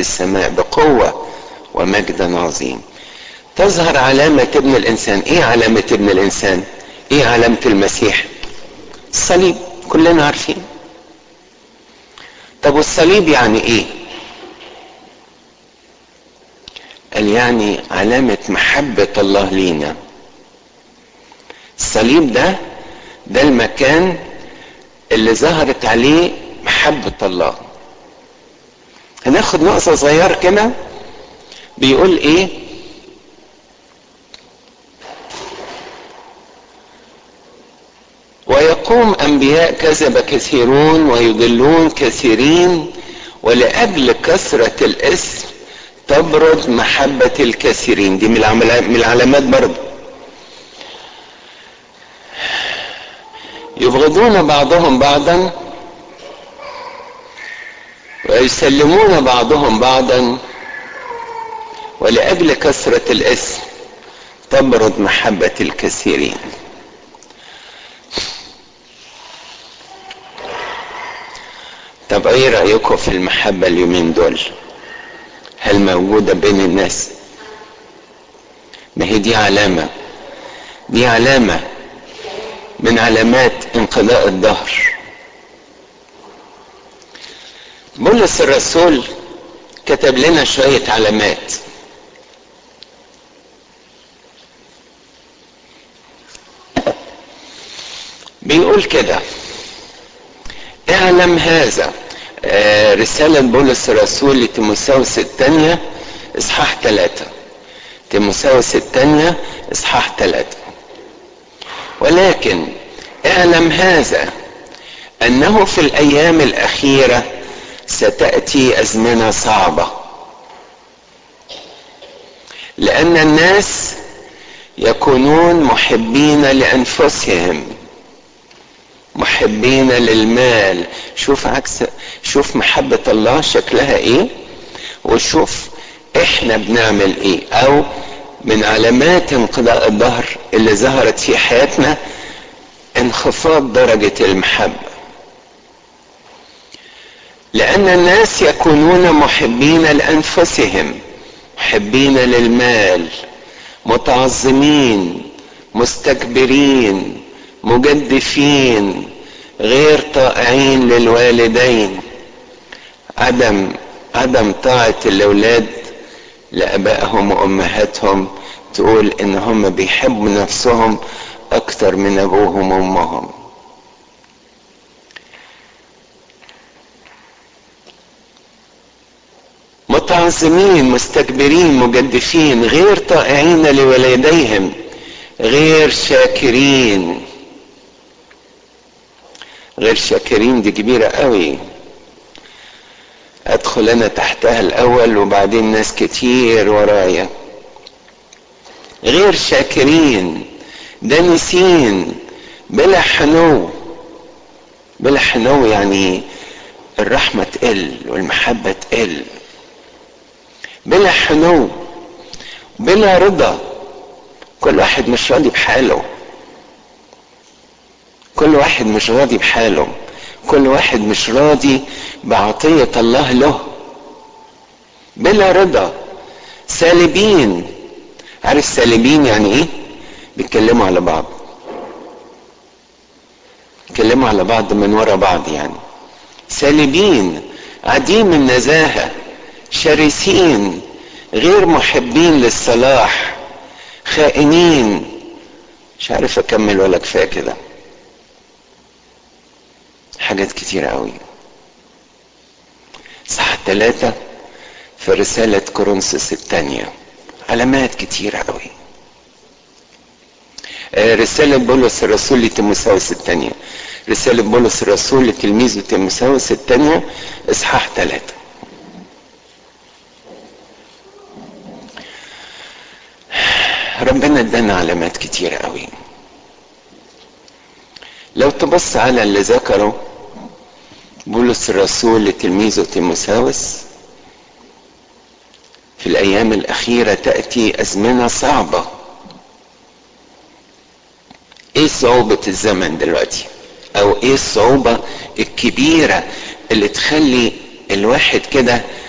السماء بقوة ومجد عظيم تظهر علامة ابن الإنسان إيه علامة ابن الإنسان إيه علامة المسيح الصليب كلنا عارفين طب والصليب يعني إيه قال يعني علامة محبة الله لينا الصليب ده ده المكان اللي ظهرت عليه محبة الله هناخد نقطة صغيرة كده بيقول ايه ويقوم انبياء كذب كثيرون ويضلون كثيرين ولاجل كثرة الاسم تبرد محبة الكثيرين دي من العلامات برضه يبغضون بعضهم بعضا ويسلمون بعضهم بعضا ولأجل كثرة الاسم تبرد محبة الكثيرين طب ايه رأيكم في المحبة اليومين دول هل موجودة بين الناس ما هي دي علامة دي علامة من علامات انقضاء الدهر بولس الرسول كتب لنا شوية علامات بيقول كده اعلم هذا آه رسالة بولس الرسول لتيموساوس الثانية اصحاح ثلاثة تيموساوس الثانية اصحاح ثلاثة ولكن اعلم هذا انه في الايام الاخيره ستاتي ازمنه صعبه لان الناس يكونون محبين لانفسهم محبين للمال شوف عكس شوف محبه الله شكلها ايه وشوف احنا بنعمل ايه او من علامات انقضاء الظهر اللي ظهرت في حياتنا انخفاض درجة المحبة لأن الناس يكونون محبين لأنفسهم محبين للمال متعظمين مستكبرين مجدفين غير طائعين للوالدين عدم عدم طاعة الأولاد لأبائهم وأمهاتهم تقول إن هم بيحبوا نفسهم أكتر من أبوهم وأمهم متعظمين مستكبرين مجدفين غير طائعين لوالديهم غير شاكرين غير شاكرين دي كبيرة قوي ادخل انا تحتها الاول وبعدين ناس كتير ورايا غير شاكرين دانسين بلا حنو بلا حنو يعني الرحمة تقل والمحبة تقل بلا حنو بلا رضا كل واحد مش راضي بحاله كل واحد مش راضي بحاله كل واحد مش راضي بعطية الله له بلا رضا سالبين عارف سالبين يعني ايه بيتكلموا على بعض بيتكلموا على بعض من ورا بعض يعني سالبين عديم النزاهة شرسين غير محبين للصلاح خائنين مش عارف اكمل ولا كفايه كده حاجات كتيرة قوي صح ثلاثة في رسالة كورنثوس الثانية علامات كتيرة قوي رسالة بولس الرسول لتيموساوس الثانية رسالة بولس الرسول لتلميذه تيموساوس الثانية إصحاح ثلاثة ربنا ادانا علامات كتيرة قوي لو تبص على اللي ذكره بولس الرسول لتلميذه تيموساوس في الايام الاخيره تاتي ازمنه صعبه ايه صعوبه الزمن دلوقتي او ايه الصعوبه الكبيره اللي تخلي الواحد كده